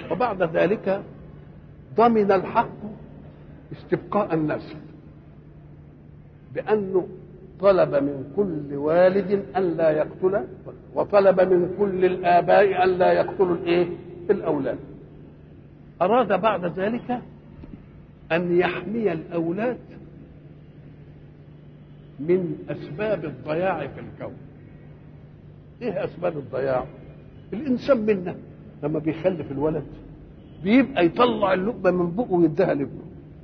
وبعد ذلك ضمن الحق استبقاء النسل بأنه طلب من كل والد أن لا يقتل وطلب من كل الآباء أن لا يقتلوا الإيه؟ الأولاد أراد بعد ذلك أن يحمي الأولاد من أسباب الضياع في الكون إيه أسباب الضياع الإنسان منا لما بيخلف الولد بيبقى يطلع اللقمة من بقه ويديها لابنه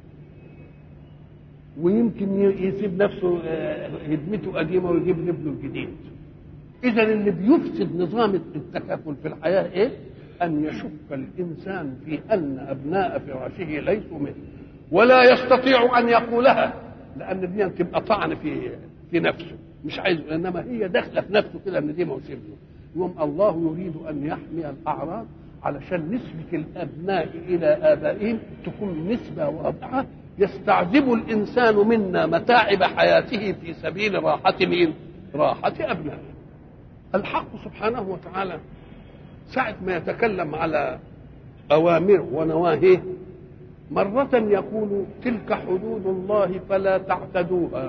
ويمكن يسيب نفسه هدمته قديمة ويجيب لابنه الجديد إذا اللي بيفسد نظام التكافل في الحياة إيه؟ أن يشك الإنسان في أن أبناء فراشه ليسوا منه ولا يستطيع أن يقولها لأن دي تبقى طعن في في نفسه مش عايز إنما هي داخلة في نفسه كده إن دي موسم له يوم الله يريد أن يحمي الأعراض علشان نسبة الأبناء إلى آبائهم تكون نسبة واضحة يستعذب الإنسان منا متاعب حياته في سبيل راحة مين؟ راحة أبنائه الحق سبحانه وتعالى ساعة ما يتكلم على أوامره ونواهيه مرة يقول تلك حدود الله فلا تعتدوها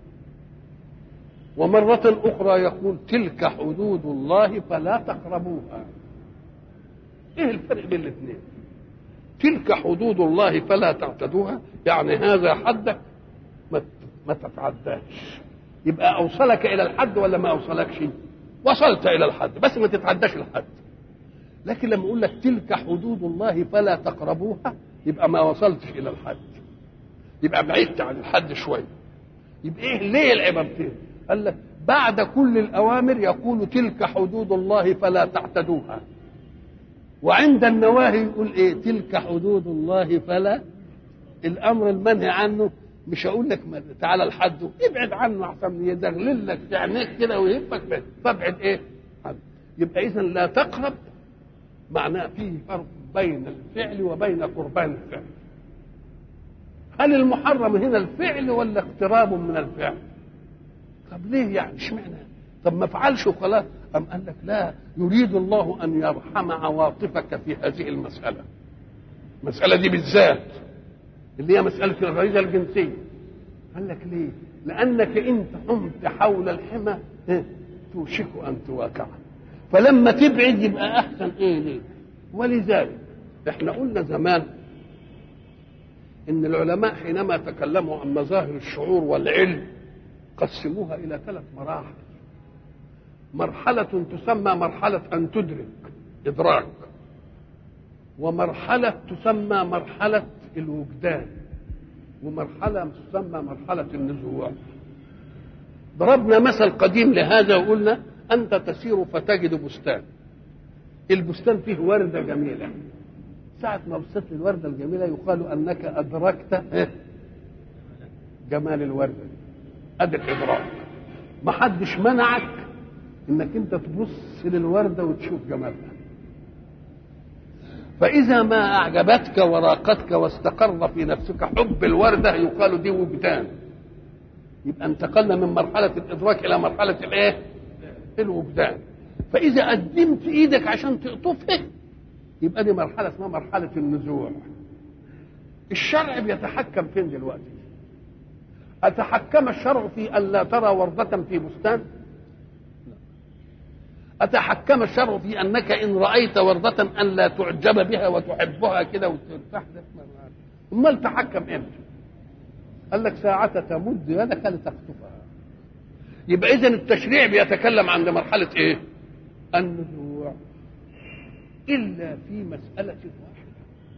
ومرة أخرى يقول تلك حدود الله فلا تقربوها إيه الفرق بين الاثنين تلك حدود الله فلا تعتدوها يعني هذا حدك ما ما تتعداش يبقى أوصلك إلى الحد ولا ما أوصلكش وصلت إلى الحد بس ما تتعداش الحد لكن لما اقول لك تلك حدود الله فلا تقربوها يبقى ما وصلتش الى الحد يبقى بعدت عن الحد شويه يبقى ايه ليه العبارتين قال لك بعد كل الاوامر يقول تلك حدود الله فلا تعتدوها وعند النواهي يقول ايه تلك حدود الله فلا الامر المنهي عنه مش هقول لك تعالى الحد ابعد عنه احسن يدغلل لك في عينيك كده ويهفك فابعد ايه عنه يبقى اذا لا تقرب معناه فيه فرق بين الفعل وبين قربان الفعل هل المحرم هنا الفعل ولا اقتراب من الفعل طب ليه يعني اشمعنى طب ما افعلش وخلاص أم قال لك لا يريد الله أن يرحم عواطفك في هذه المسألة المسألة دي بالذات اللي هي مسألة الغريزة الجنسية قال لك ليه لأنك إن حمت حول الحمى توشك أن تواقعه فلما تبعد يبقى احسن ايه ليه ولذلك احنا قلنا زمان ان العلماء حينما تكلموا عن مظاهر الشعور والعلم قسموها الى ثلاث مراحل مرحلة تسمى مرحلة أن تدرك إدراك ومرحلة تسمى مرحلة الوجدان ومرحلة تسمى مرحلة النزوع ضربنا مثل قديم لهذا وقلنا أنت تسير فتجد بستان البستان فيه وردة جميلة ساعة ما بصيت الوردة الجميلة يقال أنك أدركت جمال الوردة دي أدي الإدراك ما حدش منعك إنك أنت تبص للوردة وتشوف جمالها فإذا ما أعجبتك وراقتك واستقر في نفسك حب الوردة يقال دي وجدان يبقى انتقلنا من مرحلة الإدراك إلى مرحلة الإيه؟ الوجدان فاذا قدمت ايدك عشان تقطفها يبقى دي مرحله اسمها مرحله النزوع الشرع بيتحكم فين دلوقتي اتحكم الشرع في ان لا ترى ورده في بستان أتحكم الشرع في أنك إن رأيت وردة أن لا تعجب بها وتحبها كده وترتاح أمال تحكم إمتى؟ قال لك ساعة تمد يدك لتخطفها يبقى اذا التشريع بيتكلم عند مرحله ايه النزوع الا في مساله واحده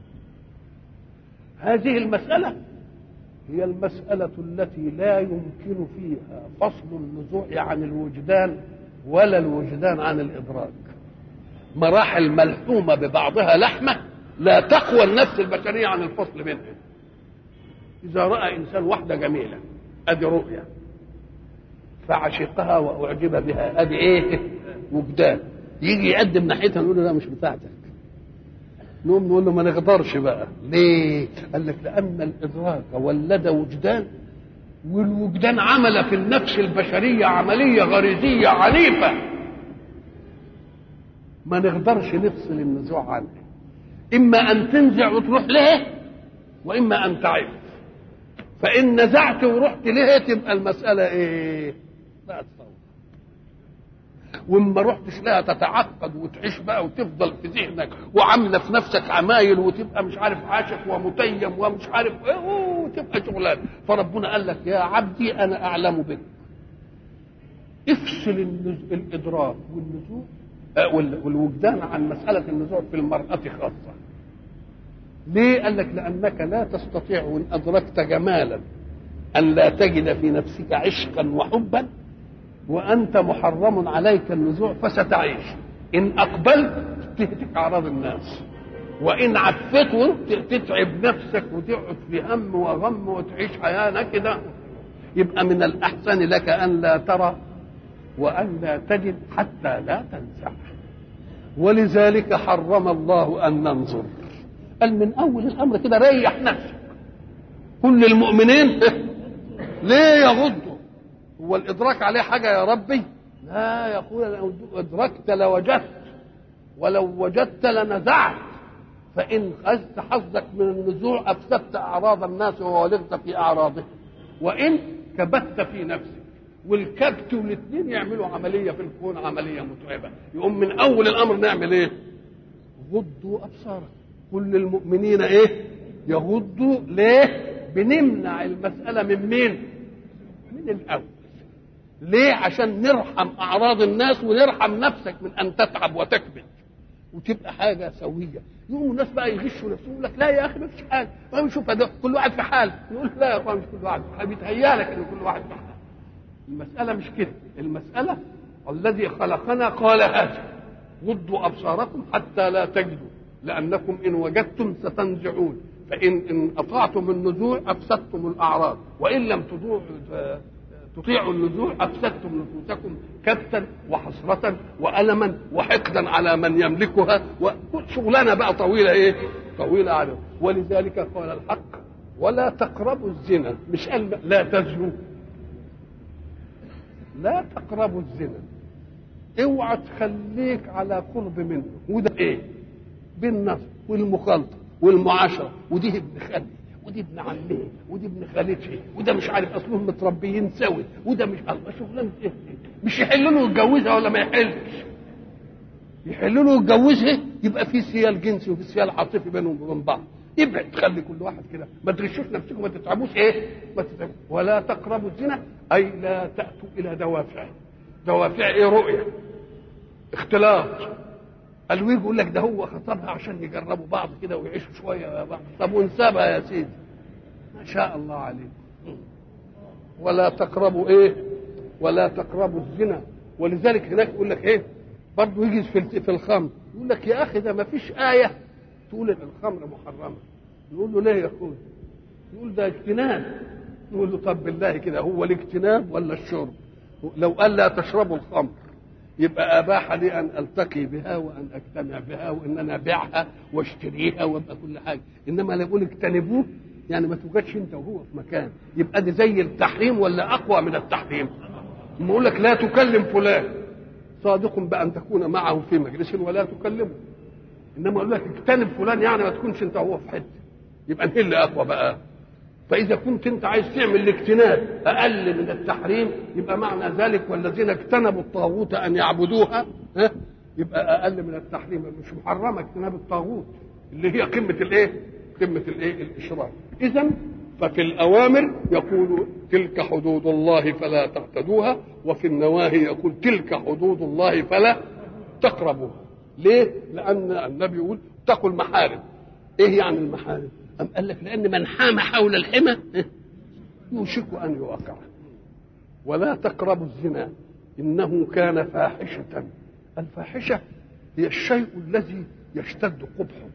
هذه المساله هي المساله التي لا يمكن فيها فصل النزوع عن الوجدان ولا الوجدان عن الادراك مراحل ملحومه ببعضها لحمه لا تقوى النفس البشريه عن الفصل بينها اذا راى انسان واحده جميله ادي رؤيه فعشقها واعجب بها ادي ايه وجدان يجي يقدم ناحيتها نقول له لا مش بتاعتك نقوم نقول له ما نقدرش بقى ليه قال لك لان الادراك ولد وجدان والوجدان عمل في النفس البشريه عمليه غريزيه عنيفه ما نقدرش نفصل النزوع عنه اما ان تنزع وتروح له واما ان تعف فان نزعت ورحت له تبقى المساله ايه لا تصور وما رحتش لها تتعقد وتعيش بقى وتفضل في ذهنك وعامله في نفسك عمايل وتبقى مش عارف عاشق ومتيم ومش عارف ايه وتبقى شغلان فربنا قال لك يا عبدي انا اعلم بك افصل النز... الادراك والنزوع آه، وال- والوجدان عن مساله النزوع في المراه خاصه ليه قال لك لانك لا تستطيع ان ادركت جمالا ان لا تجد في نفسك عشقا وحبا وانت محرم عليك النزوع فستعيش ان اقبلت تهتك اعراض الناس وان عفيت وانت تتعب نفسك وتقعد في هم وغم وتعيش حياه نكده يبقى من الاحسن لك ان لا ترى وان لا تجد حتى لا تنسى ولذلك حرم الله ان ننظر قال من اول الامر كده ريح نفسك كل المؤمنين ليه يغضوا هو الادراك عليه حاجه يا ربي لا يقول لو ادركت لوجدت ولو وجدت لنزعت فان خذت حظك من النزوع افسدت اعراض الناس وولغت في اعراضهم وان كبت في نفسك والكبت والاثنين يعملوا عمليه في الكون عمليه متعبه يقوم من اول الامر نعمل ايه غضوا ابصارك كل المؤمنين ايه يغضوا ليه بنمنع المساله من مين من الاول ليه عشان نرحم اعراض الناس ونرحم نفسك من ان تتعب وتكبت وتبقى حاجه سويه يقوموا الناس بقى يغشوا نفسهم يقول لك لا يا اخي ما فيش حاجه ما شوف ده كل واحد في حال يقول لا يا اخوان مش كل واحد في حال بيتهيأ لك ان كل واحد في حال المساله مش كده المساله الذي خلقنا قال هذا غضوا ابصاركم حتى لا تجدوا لانكم ان وجدتم ستنزعون فان ان اطعتم النزوع افسدتم الاعراض وان لم تطيعوا تطيعوا النزوع افسدتم نفوسكم كبتا وحسرة والما وحقدا على من يملكها وشغلانه بقى طويله ايه؟ طويله عليهم ولذلك قال الحق ولا تقربوا الزنا مش قال لا تزنوا لا تقربوا الزنا اوعى تخليك على قرب منه وده ايه؟ بالنصر والمخالطه والمعاشره ودي ابن خالتي ودي ابن عمه ودي ابن خالتي وده مش عارف اصلهم متربيين سوي وده مش الله شغلانه ايه مش يحل له يتجوزها ولا ما يحلش يحل له يتجوزها يبقى في سيال جنسي وفي سيال عاطفي بينهم وبين بعض ابعد خلي كل واحد كده ما تغشوش نفسكم ما تتعبوش ايه ما تتعبوش ولا تقربوا الزنا اي لا تاتوا الى دوافع دوافع ايه رؤيه اختلاط قالوا يقول لك ده هو خطبها عشان يجربوا بعض كده ويعيشوا شويه مع بعض طب ونسابها يا سيدي ما شاء الله عليك ولا تقربوا ايه ولا تقربوا الزنا ولذلك هناك يقول لك ايه برضه يجي في في الخمر يقول لك يا اخي ده ما فيش ايه تقول ان الخمر محرمه يقول له ليه يا اخوي يقول ده اجتناب يقول له طب بالله كده هو الاجتناب ولا الشرب لو قال لا تشربوا الخمر يبقى اباح لي ان التقي بها وان اجتمع بها وان انا ابيعها واشتريها وابقى كل حاجه انما لا يقول اجتنبوه يعني ما توجدش انت وهو في مكان يبقى دي زي التحريم ولا اقوى من التحريم لما اقول لك لا تكلم فلان صادق بان تكون معه في مجلس ولا تكلمه انما اقول لك اجتنب فلان يعني ما تكونش انت وهو في حته يبقى ايه اللي اقوى بقى فإذا كنت أنت عايز تعمل الاجتناب أقل من التحريم يبقى معنى ذلك والذين اجتنبوا الطاغوت أن يعبدوها ها يبقى أقل من التحريم مش محرمة اجتناب الطاغوت اللي هي قمة الإيه؟ قمة الإيه؟ الإشراك. إذا ففي الأوامر يقول تلك حدود الله فلا تعتدوها وفي النواهي يقول تلك حدود الله فلا تقربوها. ليه؟ لأن النبي يقول اتقوا المحارم. إيه يعني المحارم؟ أم قال لك لأن من حام حول الحمى يوشك أن يوقع ولا تقربوا الزنا إنه كان فاحشة الفاحشة هي الشيء الذي يشتد قبحه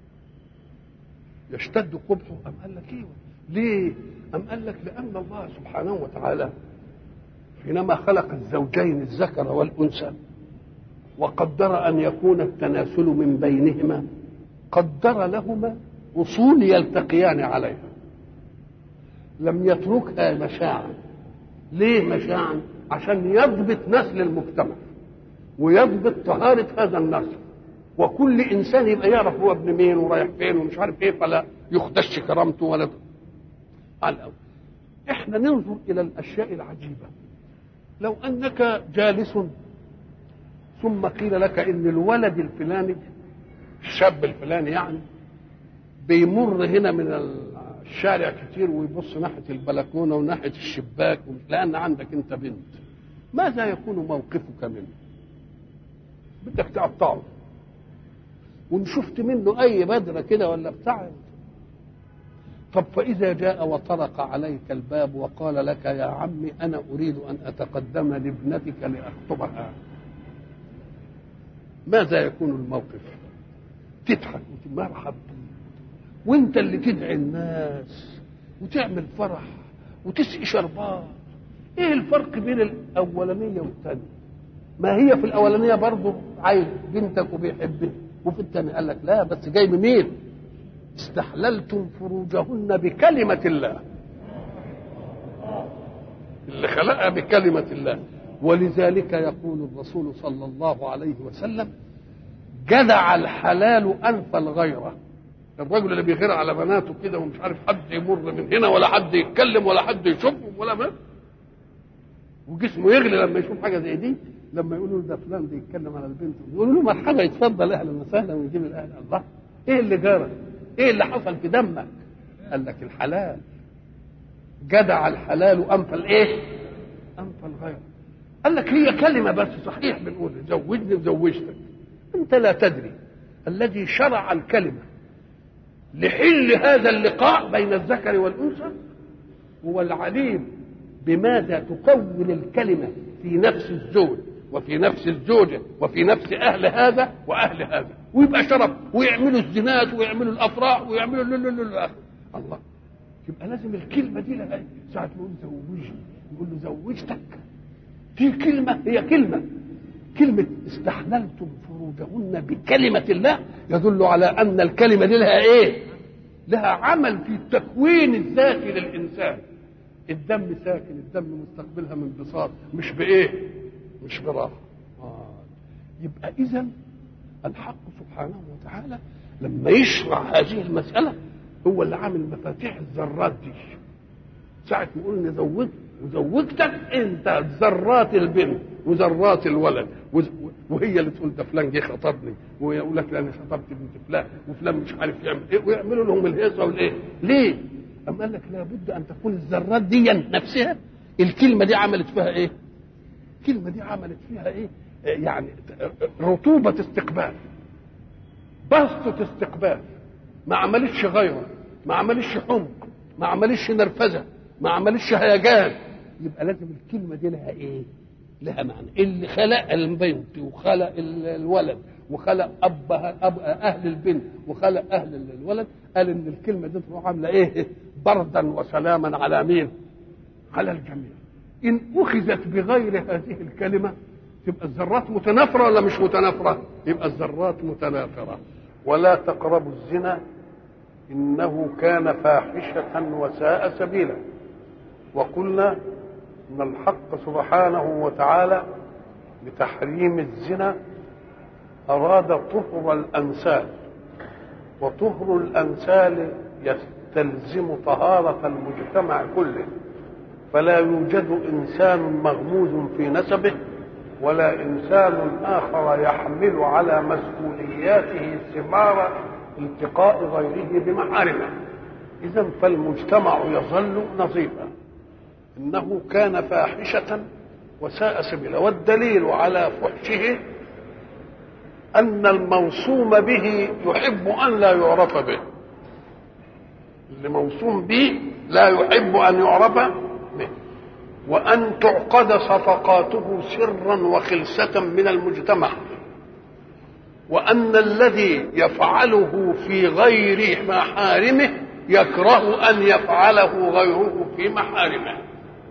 يشتد قبحه أم قال لك إيه ليه أم قال لك لأن الله سبحانه وتعالى حينما خلق الزوجين الذكر والأنثى وقدر أن يكون التناسل من بينهما قدر لهما أصول يلتقيان عليها لم يتركها مشاعا ليه مشاعا عشان يضبط نسل المجتمع ويضبط طهارة هذا النسل وكل انسان يبقى يعرف هو ابن مين ورايح فين ومش عارف ايه فلا يخدش كرامته ولا على الأول. احنا ننظر الى الاشياء العجيبه لو انك جالس ثم قيل لك ان الولد الفلاني الشاب الفلاني يعني بيمر هنا من الشارع كتير ويبص ناحيه البلكونه وناحيه الشباك لان عندك انت بنت ماذا يكون موقفك منه بدك تقطعه وان شفت منه اي بدره كده ولا بتاع طب فاذا جاء وطرق عليك الباب وقال لك يا عمي انا اريد ان اتقدم لابنتك لاخطبها ماذا يكون الموقف تضحك مرحب وانت اللي تدعي الناس وتعمل فرح وتسقي شربات ايه الفرق بين الاولانيه والثانيه ما هي في الاولانيه برضه عايز بنتك وبيحبها وفي الثانيه قال لك لا بس جاي منين استحللتم فروجهن بكلمه الله اللي خلقها بكلمه الله ولذلك يقول الرسول صلى الله عليه وسلم جدع الحلال انف الغيره الرجل اللي بيغير على بناته كده ومش عارف حد يمر من هنا ولا حد يتكلم ولا حد يشوفهم ولا ما وجسمه يغلي لما يشوف حاجه زي دي لما يقولوا له ده فلان بيتكلم على البنت يقولوا له مرحبا يتفضل اهلا وسهلا ويجيب الاهل الله ايه اللي جرى؟ ايه اللي حصل في دمك؟ قال لك الحلال جدع الحلال انف الايه؟ انف الغير قال لك هي كلمه بس صحيح بنقول زوجني وزوجتك انت لا تدري الذي شرع الكلمه لحل هذا اللقاء بين الذكر والانثى هو العليم بماذا تكون الكلمه في نفس الزوج وفي نفس الزوجه وفي نفس اهل هذا واهل هذا ويبقى شرف ويعملوا الزنات ويعملوا الافراح ويعملوا للولولو الله يبقى لازم الكلمه دي لها ساعه ما يقول زوجني يقول له زوجتك في كلمه هي كلمه كلمة استحللتم فروجهن بكلمة الله يدل على أن الكلمة دي لها إيه؟ لها عمل في التكوين الذاتي للإنسان الدم ساكن الدم مستقبلها من بساط مش بإيه؟ مش براحة آه. يبقى إذا الحق سبحانه وتعالى لما يشرع هذه المسألة هو اللي عامل مفاتيح الذرات دي ساعة ما يقول نزوج وزوجتك انت ذرات البنت وذرات الولد وهي اللي تقول ده فلان جه خطبني ويقول لك انا خطبت بنت فلان وفلان مش عارف يعمل ايه ويعملوا لهم الهيصه والايه ليه؟ أم قال لك لابد ان تكون الذرات دي نفسها الكلمه دي عملت فيها ايه؟ الكلمه دي عملت فيها ايه؟ يعني رطوبه استقبال بسطه استقبال ما عملتش غيره ما عملتش حمق ما عملتش نرفزه ما عملتش هيجان يبقى لازم الكلمه دي لها ايه؟ لها معنى اللي خلق البنت وخلق الولد وخلق ابها أب اهل البنت وخلق اهل الولد قال ان الكلمه دي تروح عامله ايه؟ بردا وسلاما على مين؟ على الجميع. ان اخذت بغير هذه الكلمه تبقى الذرات متنافره ولا مش متنافره؟ يبقى الذرات متنافره. ولا تقربوا الزنا انه كان فاحشه وساء سبيلا. وقلنا ان الحق سبحانه وتعالى بتحريم الزنا اراد طهر الانسال وطهر الانسال يستلزم طهاره المجتمع كله فلا يوجد انسان مغموز في نسبه ولا انسان اخر يحمل على مسؤولياته ثمار التقاء غيره بمحارمه اذا فالمجتمع يظل نظيفا انه كان فاحشه وساء سبيلا والدليل على فحشه ان الموصوم به يحب ان لا يعرف به اللي موصوم به لا يحب ان يعرف به وان تعقد صفقاته سرا وخلسه من المجتمع وان الذي يفعله في غير محارمه يكره ان يفعله غيره في محارمه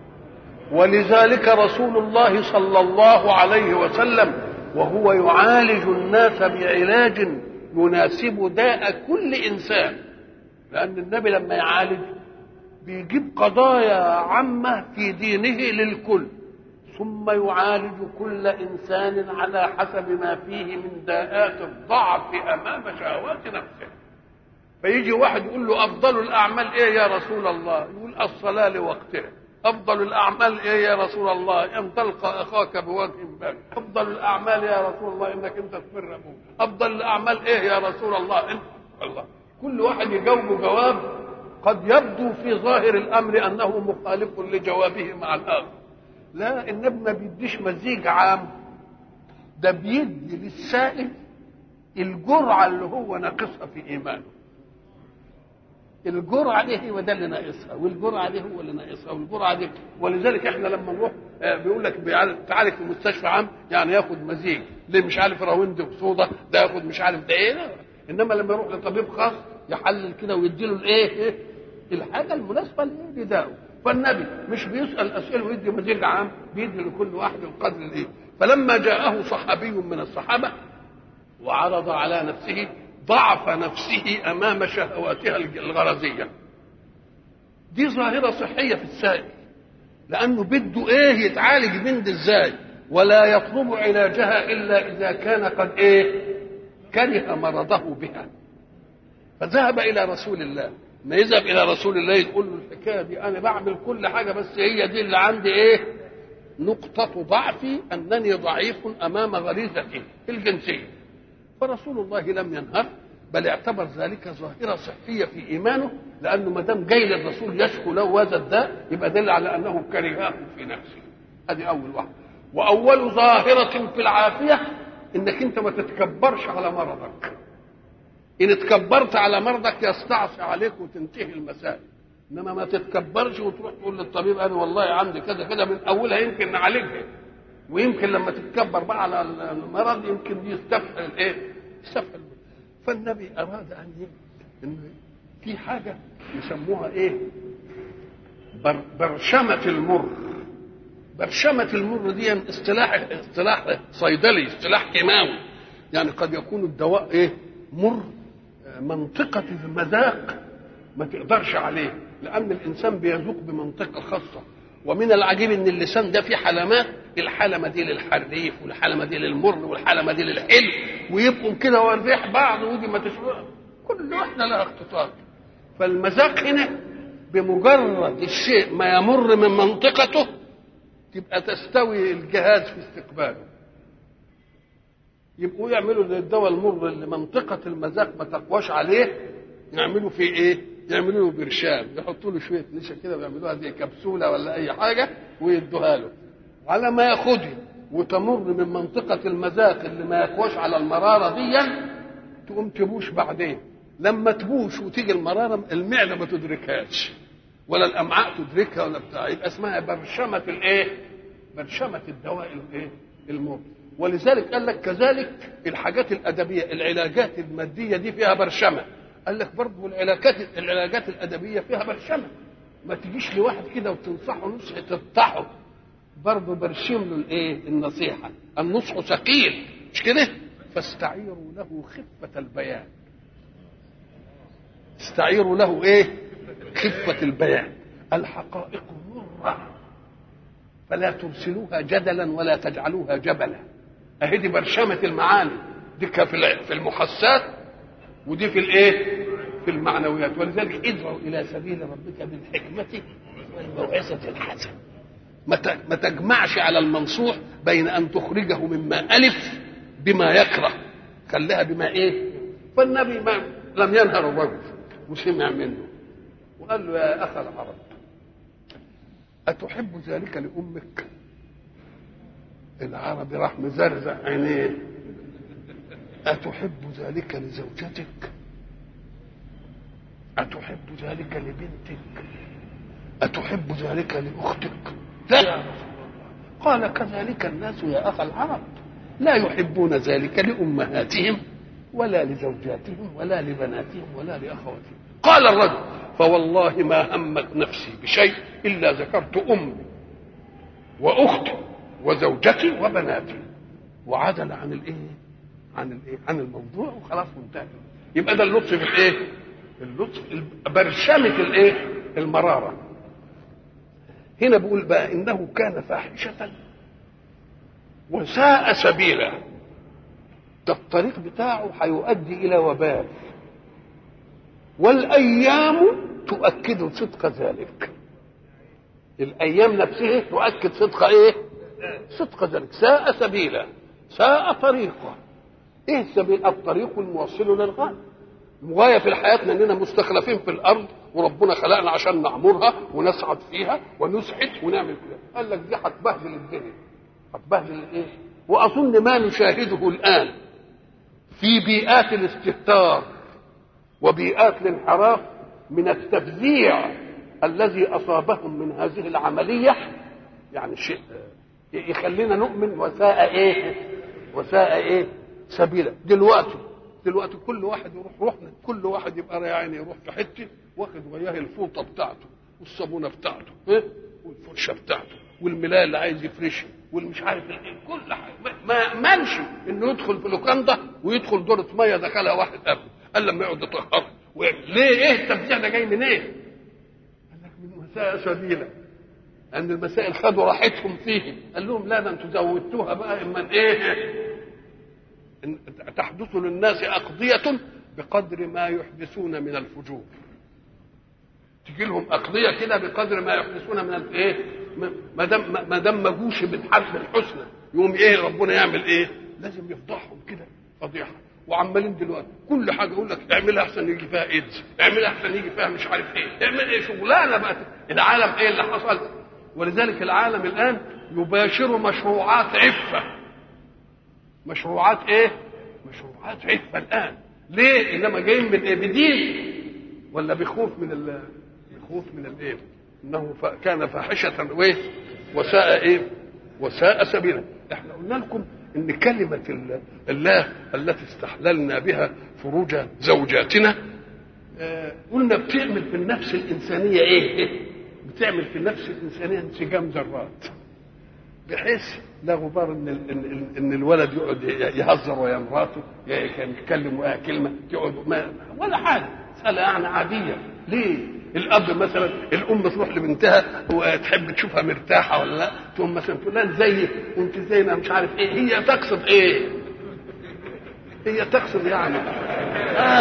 ولذلك رسول الله صلى الله عليه وسلم وهو يعالج الناس بعلاج يناسب داء كل انسان لان النبي لما يعالج بيجيب قضايا عامه في دينه للكل ثم يعالج كل انسان على حسب ما فيه من داءات الضعف امام شهوات نفسه فيجي واحد يقول له افضل الاعمال ايه يا رسول الله يقول الصلاه لوقتها افضل الاعمال ايه يا رسول الله ان تلقى اخاك بوجه بارد افضل الاعمال يا رسول الله انك انت تفر ابوك افضل الاعمال ايه يا رسول الله انت الله كل واحد يجاوبه جواب قد يبدو في ظاهر الامر انه مخالف لجوابه مع الاخر لا النبي ما بيديش مزيج عام ده بيدي للسائل الجرعه اللي هو ناقصها في ايمانه الجرعه دي هو ده اللي ناقصها والجرعه دي هو اللي ناقصها والجرعه دي ولذلك احنا لما نروح بيقول لك تعالج في مستشفى عام يعني ياخد مزيج ليه مش عارف راوند وصودا ده ياخد مش عارف ده ايه لا. انما لما يروح لطبيب خاص يحلل كده ويديله الايه الحاجه المناسبه لدائه فالنبي مش بيسال اسئله ويدي مزيج عام بيدي لكل واحد القدر الايه فلما جاءه صحابي من الصحابه وعرض على نفسه ضعف نفسه امام شهواتها الغرزيه دي ظاهره صحيه في السائل لانه بده ايه يتعالج من دي ازاي ولا يطلب علاجها الا اذا كان قد ايه كره مرضه بها فذهب الى رسول الله ما يذهب الى رسول الله يقول له الحكايه دي انا بعمل كل حاجه بس هي دي اللي عندي ايه نقطة ضعفي أنني ضعيف أمام غريزتي الجنسية فرسول الله لم ينهر بل اعتبر ذلك ظاهرة صحية في إيمانه لأنه ما دام جاي للرسول يشكو له هذا الداء يبقى دل على أنه كرهاه في نفسه هذه أول واحدة وأول ظاهرة في العافية إنك أنت ما تتكبرش على مرضك إن اتكبرت على مرضك يستعصي عليك وتنتهي المسائل انما ما تتكبرش وتروح تقول للطبيب انا والله عندي كذا كذا من اولها يمكن نعالجها ويمكن لما تتكبر بقى على المرض يمكن يستفحل الايه؟ يستفحل فالنبي اراد ان ان في حاجه يسموها ايه؟ بر برشمه المر برشمه المر دي اصطلاح اصطلاح صيدلي اصطلاح كيماوي يعني قد يكون الدواء ايه؟ مر منطقه المذاق ما تقدرش عليه لان الانسان بيذوق بمنطقه خاصه ومن العجيب ان اللسان ده فيه حلمات الحلمه دي للحريف والحلمه دي للمر والحلمه دي للحلو ويبقوا كده وريح بعض ودي ما تشبه كل واحده لها اختصاص فالمذاق هنا بمجرد الشيء ما يمر من منطقته تبقى تستوي الجهاز في استقباله يبقوا يعملوا للدواء المر اللي منطقه المذاق ما تقواش عليه يعملوا فيه ايه؟ يعملوا له برشام يحطوا له شويه نشا كده ويعملوها زي كبسوله ولا اي حاجه ويدوها له على ما ياخدها وتمر من منطقه المذاق اللي ما يقواش على المراره دي تقوم تبوش بعدين لما تبوش وتيجي المراره المعده ما تدركهاش ولا الامعاء تدركها ولا بتاع يبقى اسمها برشمه الايه؟ برشمه الدواء الايه؟ المر ولذلك قال لك كذلك الحاجات الادبيه العلاجات الماديه دي فيها برشمه قال لك برضه العلاجات العلاجات الادبيه فيها برشمه ما تجيش لواحد كده وتنصحه نصح تفتحه برضه برشم له الايه النصيحه النصح ثقيل مش كده فاستعيروا له خفه البيان استعيروا له ايه خفه البيان الحقائق مره فلا ترسلوها جدلا ولا تجعلوها جبلا اهي دي برشمه المعاني دي في المحسات ودي في الايه في المعنويات ولذلك ادعو الى سبيل ربك بالحكمه والموعظه الحسنه ما تجمعش على المنصوح بين ان تخرجه مما الف بما يكره خليها بما ايه فالنبي ما لم ينهر الرجل وسمع منه وقال له يا اخا العرب اتحب ذلك لامك العربي راح مزرزع عينيه أتحب ذلك لزوجتك أتحب ذلك لبنتك أتحب ذلك لأختك لا يا رسول الله قال كذلك الناس يا أخا العرب لا يحبون ذلك لأمهاتهم ولا لزوجاتهم ولا لبناتهم ولا لأخواتهم قال الرجل فوالله ما همت نفسي بشيء إلا ذكرت أمي وأختي وزوجتي وبناتي وعدل عن الإيه عن الايه عن الموضوع وخلاص وانتهى يبقى ده اللطف في الايه اللطف برشمه الايه المراره هنا بيقول بقى انه كان فاحشه وساء سبيلا ده الطريق بتاعه هيؤدي الى وبال والايام تؤكد صدق ذلك الايام نفسها تؤكد صدق ايه صدق ذلك ساء سبيلا ساء طريقا ايه السبيل الطريق الموصل للغايه الغايه في حياتنا اننا مستخلفين في الارض وربنا خلقنا عشان نعمرها ونسعد فيها ونسعد ونعمل كده قال لك دي هتبهدل الدنيا هتبهدل الايه واظن ما نشاهده الان في بيئات الاستهتار وبيئات الانحراف من التفزيع الذي اصابهم من هذه العمليه يعني شيء يخلينا نؤمن وساء ايه وساء ايه سبيلا دلوقتي دلوقتي كل واحد يروح رحنا كل واحد يبقى يعني يروح في حته واخد وياه الفوطه بتاعته والصابونه بتاعته إيه؟ والفرشه بتاعته والملايه اللي عايز يفرشها والمش عارف ايه كل حاجه ما منش انه يدخل في لوكاندا ويدخل دوره ميه دخلها واحد قبل قال لما يقعد يطهر ليه ايه التفزيع ده جاي من ايه؟ قال لك من مساء سبيلا ان المسائل خدوا راحتهم فيه قال لهم لا ده انتوا زودتوها بقى اما ايه إن تحدث للناس اقضيه بقدر ما يحدثون من الفجور تجي لهم اقضيه كده بقدر ما يحدثون من الايه ما دام ما دام ما جوش بالحرف الحسنى يقوم ايه ربنا يعمل ايه لازم يفضحهم كده فضيحه وعمالين دلوقتي كل حاجه يقول لك اعملها احسن يجي فيها ايدز اعملها احسن يجي فيها مش عارف ايه اعمل ايه شغلانه بقى العالم ايه اللي حصل ولذلك العالم الان يباشر مشروعات عفه مشروعات ايه مشروعات عفه الان ليه انما جايين من ايه بدين ولا بخوف من ال بخوف من الايه انه كان فاحشه وايه وساء ايه وساء سبيلا احنا قلنا لكم ان كلمه الله التي استحللنا بها فروج زوجاتنا آه قلنا بتعمل في النفس الانسانيه ايه بتعمل في النفس الانسانيه انسجام ذرات بحيث لا غبار ان ان, إن الولد يقعد يهزر ويا مراته يتكلم ويا كلمه يقعد ما ولا حاجه مساله يعني عاديه ليه؟ الاب مثلا الام تروح لبنتها وتحب تشوفها مرتاحه ولا لا تقوم مثلا تقول لها ازيك وانت زي ما مش عارف ايه هي تقصد ايه؟ هي تقصد يعني اه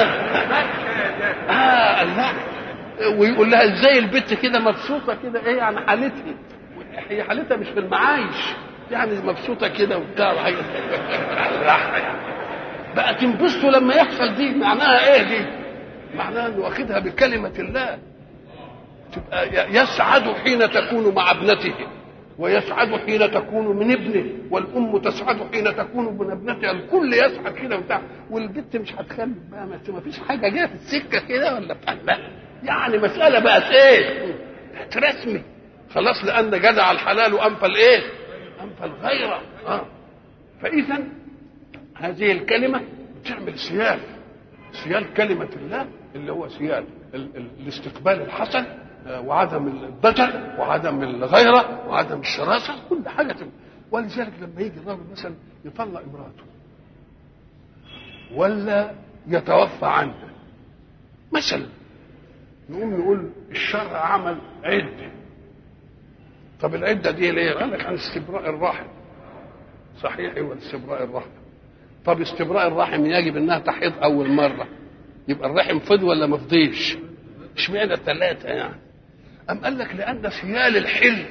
اه لا ويقول لها ازاي البت كده مبسوطه كده ايه يعني حالتها هي حالتها مش في المعايش يعني مبسوطه كده وبتاع راحه يعني بقى تنبسطوا لما يحصل دي معناها ايه دي؟ معناها انه واخدها بكلمه الله تبقى يسعد حين تكون مع ابنته ويسعد حين تكون من ابنه والام تسعد حين تكون من ابنتها الكل يسعد كده وبتاع والبنت مش هتخلف بقى ما فيش حاجه جايه في السكه كده ولا بتاع لا يعني مساله بقت ايه؟ بقت رسمي خلاص لان جدع الحلال وانفى الايه؟ انفى الغيره اه فاذا هذه الكلمه بتعمل سيال سيال كلمه الله اللي هو سيال ال- ال- الاستقبال الحسن آه، وعدم الضجر وعدم الغيره وعدم الشراسه كل حاجه تبقى. ولذلك لما يجي الراجل مثلا يطلق امراته ولا يتوفى عنها مثلا نقوم نقول الشرع عمل عده طب العده دي ليه؟ قال لك عن استبراء الرحم صحيح هو استبراء الرحم طب استبراء الرحم يجب انها تحيض اول مره يبقى الرحم فض ولا ما فضيش؟ اشمعنى الثلاثه يعني؟ أم قال لك لأن سيال الحلم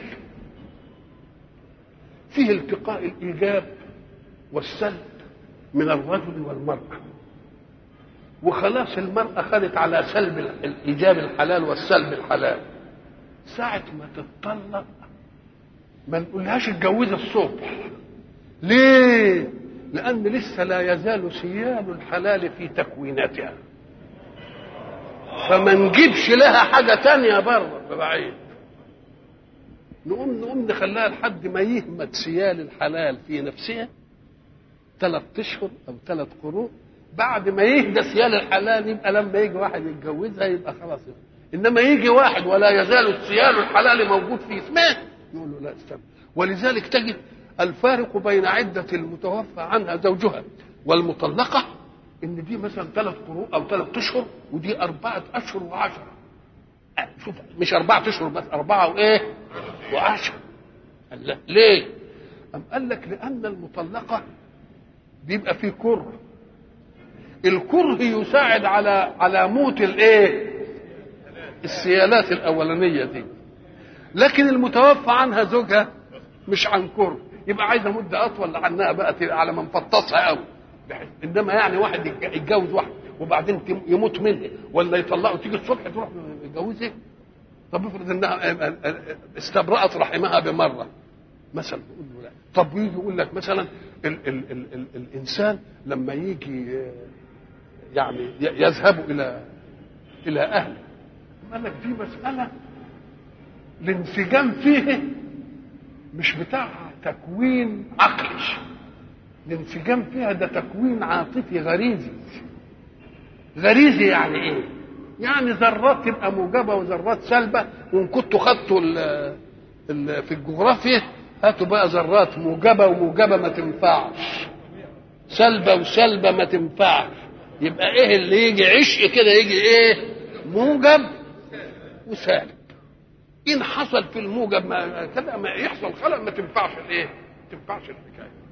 فيه التقاء الإيجاب والسلب من الرجل والمرأة وخلاص المرأة خدت على سلب الإيجاب الحلال والسلب الحلال ساعة ما تتطلق ما نقولهاش اتجوزي الصبح ليه؟ لأن لسه لا يزال سيال الحلال في تكويناتها فما نجيبش لها حاجة تانية بره بعيد نقوم نقوم نخليها لحد ما يهمت سيال الحلال في نفسها ثلاث اشهر او ثلاث قروء بعد ما يهدى سيال الحلال يبقى لما يجي واحد يتجوزها يبقى خلاص يبقى. انما يجي واحد ولا يزال السيال الحلال موجود في اسمه يقول له لا استنى ولذلك تجد الفارق بين عدة المتوفى عنها زوجها والمطلقة ان دي مثلا ثلاث قروء او ثلاث اشهر ودي اربعه اشهر وعشره شوف مش اربعه اشهر بس اربعه وايه وعشره لا ليه أم قال لك لأن المطلقة بيبقى فيه كره الكره يساعد على على موت الايه السيالات الاولانيه دي لكن المتوفى عنها زوجها مش عن كره يبقى عايزه مده اطول عنها بقى على ما نفطسها قوي انما يعني واحد يتجوز واحد وبعدين يموت منها ولا يطلقه تيجي الصبح تروح يتجوزها طب افرض انها استبرأت رحمها بمره مثلا يقول له لا طب ويجي يقول لك مثلا ال ال ال ال الانسان لما يجي يعني يذهب الى الى اهله قال لك دي مساله الانسجام فيه مش بتاع تكوين عقلي الانسجام فيها ده تكوين عاطفي غريزي غريزي يعني ايه يعني ذرات تبقى موجبه وذرات سلبه وان كنتوا خدتوا في الجغرافيا هاتوا بقى ذرات موجبه وموجبه ما تنفعش سلبه وسلبه ما تنفعش يبقى ايه اللي يجي عشق كده يجي ايه موجب وسالب ان حصل في الموجب ما كده ما يحصل خلل ما تنفعش الايه ما تنفعش الحكايه